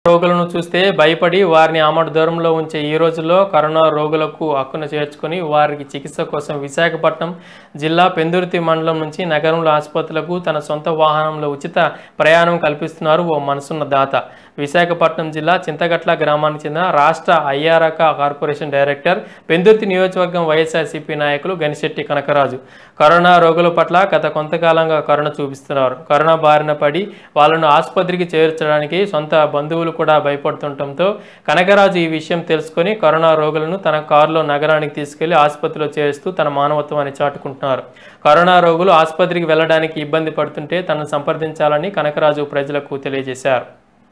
రోగులను చూస్తే భయపడి వారిని ఆమడ దూరంలో ఉంచే ఈ రోజుల్లో కరోనా రోగులకు హక్కును చేర్చుకుని వారికి చికిత్స కోసం విశాఖపట్నం జిల్లా పెందుర్తి మండలం నుంచి నగరంలో ఆసుపత్రులకు తన సొంత వాహనంలో ఉచిత ప్రయాణం కల్పిస్తున్నారు ఓ మనసున్న దాత విశాఖపట్నం జిల్లా చింతగట్ల గ్రామానికి చెందిన రాష్ట్ర అయ్యారక కార్పొరేషన్ డైరెక్టర్ పెందుర్తి నియోజకవర్గం వైఎస్ఆర్సీపీ నాయకులు గనిశెట్టి కనకరాజు కరోనా రోగుల పట్ల గత కొంతకాలంగా కరుణ చూపిస్తున్నారు కరోనా బారిన పడి వాళ్ళను ఆసుపత్రికి చేర్చడానికి సొంత బంధువులు కూడా భయపడుతుండటంతో కనకరాజు ఈ విషయం తెలుసుకొని కరోనా రోగులను తన కారులో నగరానికి తీసుకెళ్లి ఆసుపత్రిలో చేరుస్తూ తన మానవత్వాన్ని చాటుకుంటున్నారు కరోనా రోగులు ఆసుపత్రికి వెళ్ళడానికి ఇబ్బంది పడుతుంటే తనను సంప్రదించాలని కనకరాజు ప్రజలకు తెలియజేశారు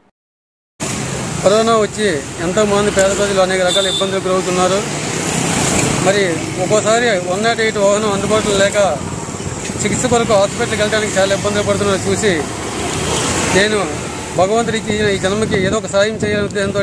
కరోనా వచ్చి ఎంతోమంది పేద ప్రజలు అనేక రకాల ఇబ్బందులు గురవుతున్నారు మరి ఒక్కోసారి వన్ నాట్ ఎయిట్ వాహనం అందుబాటులో లేక చికిత్స కొరకు హాస్పిటల్కి వెళ్ళడానికి చాలా ఇబ్బందులు పడుతున్నారు చూసి నేను భగవంతుడి ఇచ్చిన ఈ జన్మకి ఏదో ఒక సాయం చేయాలనే ఉద్దేశంతో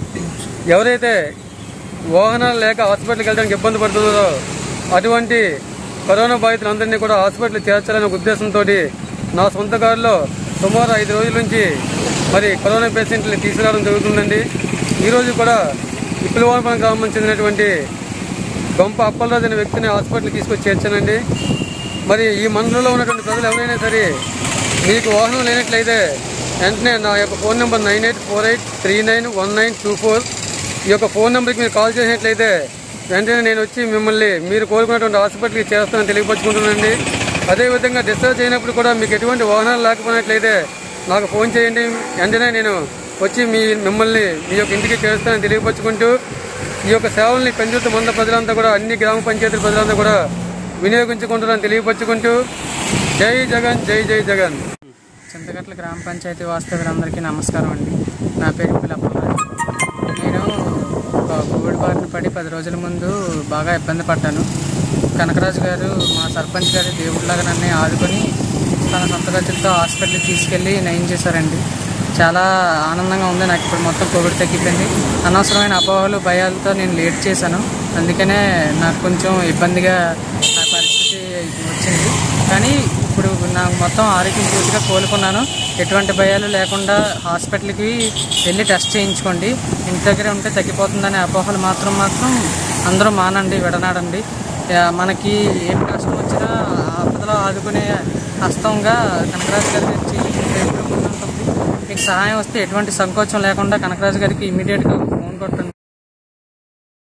ఎవరైతే వాహనాలు లేక హాస్పిటల్కి వెళ్ళడానికి ఇబ్బంది పడుతున్నారో అటువంటి కరోనా బాధితులందరినీ కూడా హాస్పిటల్ చేర్చాలనే ఒక ఉద్దేశంతో నా సొంత కారులో సుమారు ఐదు రోజుల నుంచి మరి కరోనా పేషెంట్ని తీసుకురావడం జరుగుతుందండి ఈరోజు కూడా ఇప్పులవానపల్లి గ్రామం చెందినటువంటి గొంప అప్పలరాజు అనే వ్యక్తిని హాస్పిటల్కి తీసుకొచ్చి చేర్చానండి మరి ఈ మండలంలో ఉన్నటువంటి ప్రజలు ఎవరైనా సరే మీకు వాహనం లేనట్లయితే వెంటనే నా యొక్క phone number nine eight four eight three nine one nine two four ఈ యొక్క ఫోన్ నెంబర్కి మీరు కాల్ చేసినట్లయితే వెంటనే నేను వచ్చి మిమ్మల్ని మీరు కోరుకున్నటువంటి హాస్పిటల్కి చేస్తానని తెలియపరుచుకుంటున్నానండి అదేవిధంగా డిశ్చార్జ్ అయినప్పుడు కూడా మీకు ఎటువంటి వాహనాలు లేకపోయినట్లయితే నాకు ఫోన్ చేయండి వెంటనే నేను వచ్చి మీ మిమ్మల్ని మీ యొక్క ఇంటికి చేస్తానని తెలియపరుచుకుంటూ ఈ యొక్క సేవల్ని పెంచుతూ మంద ప్రజలంతా కూడా అన్ని గ్రామ పంచాయతీ ప్రజలంతా కూడా వినియోగించుకుంటున్నారని తెలియపరుచుకుంటూ జై జగన్ జై జై జగన్ చింతగట్ల గ్రామ పంచాయతీ వాస్తవులందరికీ నమస్కారం అండి నా పేరు పిల్లప్పరాజు నేను ఒక కోవిడ్ బారిన పడి పది రోజుల ముందు బాగా ఇబ్బంది పడ్డాను కనకరాజు గారు మా సర్పంచ్ గారు దేవుడిలాగా నన్ను ఆదుకొని తన సొంత ఖర్చులతో హాస్పిటల్కి తీసుకెళ్ళి నయం చేశారండి చాలా ఆనందంగా ఉంది నాకు ఇప్పుడు మొత్తం కోవిడ్ తగ్గిపోయింది అనవసరమైన అపోహలు భయాలతో నేను లేట్ చేశాను అందుకనే నాకు కొంచెం ఇబ్బందిగా నా పరిస్థితి వచ్చింది కానీ ఇప్పుడు నాకు మొత్తం ఆరోగ్యం పూర్తిగా కోలుకున్నాను ఎటువంటి భయాలు లేకుండా హాస్పిటల్కి వెళ్ళి టెస్ట్ చేయించుకోండి ఇంటి దగ్గర ఉంటే తగ్గిపోతుందనే అపోహలు మాత్రం మాత్రం అందరూ మానండి విడనాడండి ఆ, మనకి ఏం కష్టం వచ్చినా ఆపదలో ఆదుకునే హస్తంగా కనకరాజు గారి నుంచి ఎప్పుడు ముందుంటుంది మీకు సహాయం వస్తే ఎటువంటి సంకోచం లేకుండా కనకరాజు గారికి ఇమీడియట్గా ఫోన్ కొట్టండి